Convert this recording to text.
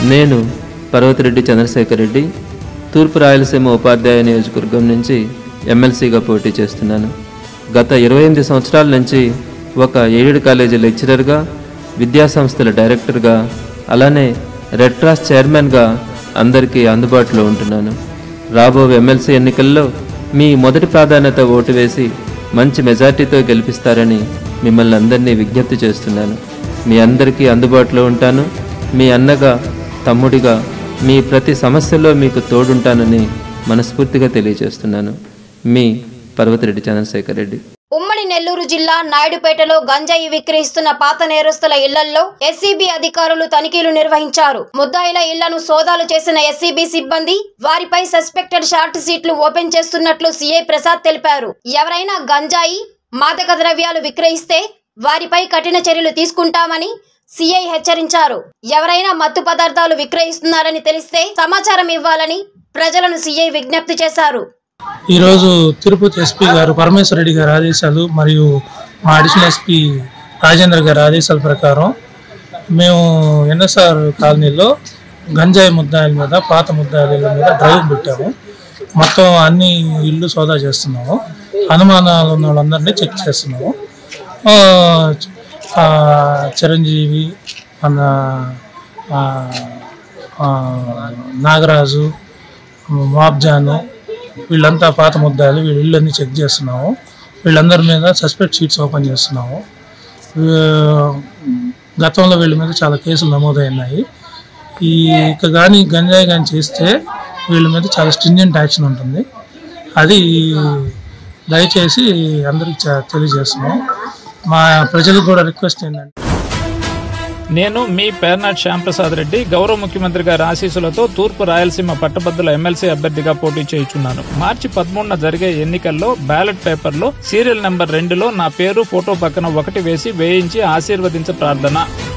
నేను పర్వతిరెడ్డి చంద్రశేఖర్ రెడ్డి తూర్పు రాయలసీమ ఉపాధ్యాయ నియోజకవర్గం నుంచి ఎమ్మెల్సీగా పోటీ చేస్తున్నాను గత ఇరవై ఎనిమిది సంవత్సరాల నుంచి ఒక ఎయిడెడ్ కాలేజీ లెక్చరర్గా విద్యాసంస్థల డైరెక్టర్గా అలానే రెడ్ క్రాస్ చైర్మన్గా అందరికీ అందుబాటులో ఉంటున్నాను రాబో ఎమ్మెల్సీ ఎన్నికల్లో మీ మొదటి ప్రాధాన్యత ఓటు వేసి మంచి మెజార్టీతో గెలిపిస్తారని మిమ్మల్ని అందరినీ విజ్ఞప్తి చేస్తున్నాను మీ అందరికీ అందుబాటులో ఉంటాను మీ అన్నగా తమ్ముడిగా మీ ప్రతి సమస్యలో మీకు తోడుంటానని మనస్ఫూర్తిగా తెలియజేస్తున్నాను మీ పర్వతిరెడ్డి చంద్రశేఖర్ రెడ్డి ఉమ్మడి నెల్లూరు జిల్లా నాయుడుపేటలో గంజాయి విక్రయిస్తున్న పాత నేరస్తుల ఇళ్లలో ఎస్సీబీ అధికారులు తనిఖీలు నిర్వహించారు ముద్దాయిల ఇళ్లను సోదాలు చేసిన ఎస్సీబీ సిబ్బంది వారిపై సస్పెక్టెడ్ షార్ట్ షీట్లు ఓపెన్ చేస్తున్నట్లు సీఐ ప్రసాద్ తెలిపారు ఎవరైనా గంజాయి మాదక ద్రవ్యాలు విక్రయిస్తే వారిపై కఠిన చర్యలు తీసుకుంటామని సీఐ హెచ్చరించారు ఎవరైనా మత్తు పదార్థాలు విక్రయిస్తున్నారని తెలిస్తే సమాచారం ఇవ్వాలని ప్రజలను సీఐ విజ్ఞప్తి చేశారు ఈరోజు తిరుపతి ఎస్పీ గారు పరమేశ్వర రెడ్డి గారి ఆదేశాలు మరియు మా అడిషనల్ ఎస్పీ రాజేంద్ర గారి ఆదేశాల ప్రకారం మేము ఎన్ఎస్ఆర్ కాలనీలో గంజాయి ముద్దాయిల మీద పాత ముద్దాయిల ఇళ్ళ మీద డ్రైవ్ పెట్టాము మొత్తం అన్ని ఇల్లు సోదా చేస్తున్నాము అనుమానాలు ఉన్న వాళ్ళందరినీ చెక్ చేస్తున్నాము ఆ, ఆ, చిరంజీవి మన ఆ, ఆ, నాగరాజు మాబ్జాను వీళ్ళంతా పాత ముద్దాయిలు వీళ్ళ ఇళ్ళన్నీ చెక్ చేస్తున్నాము వీళ్ళందరి మీద సస్పెక్ట్ షీట్స్ ఓపెన్ చేస్తున్నాము వీ- గతంలో వీళ్ళ మీద చాలా కేసులు నమోదైనాయి ఈ ఇక కానీ గంజాయి కానీ చేస్తే వీళ్ళ మీద చాలా స్ట్రింజెంట్ యాక్షన్ ఉంటుంది అది దయచేసి అందరికి చ- తెలియజేస్తున్నాం మా ప్రజలకు కూడా రిక్వెస్ట్ ఏంటంటే నేను మీ పేర్నాట్ శ్యాంప్రసాద్ రెడ్డి గౌరవ ముఖ్యమంత్రి గారి ఆశీస్సులతో తూర్పు రాయలసీమ పట్టభద్రుల ఎమ్మెల్సీ అభ్యర్థిగా పోటీ చేయుచున్నాను మార్చి పదమూడున జరిగే ఎన్నికల్లో బ్యాలెట్ పేపర్లో సీరియల్ నెంబర్ రెండులో నా పేరు ఫోటో పక్కన ఒకటి వేసి వేయించి ఆశీర్వదించ ప్రార్థన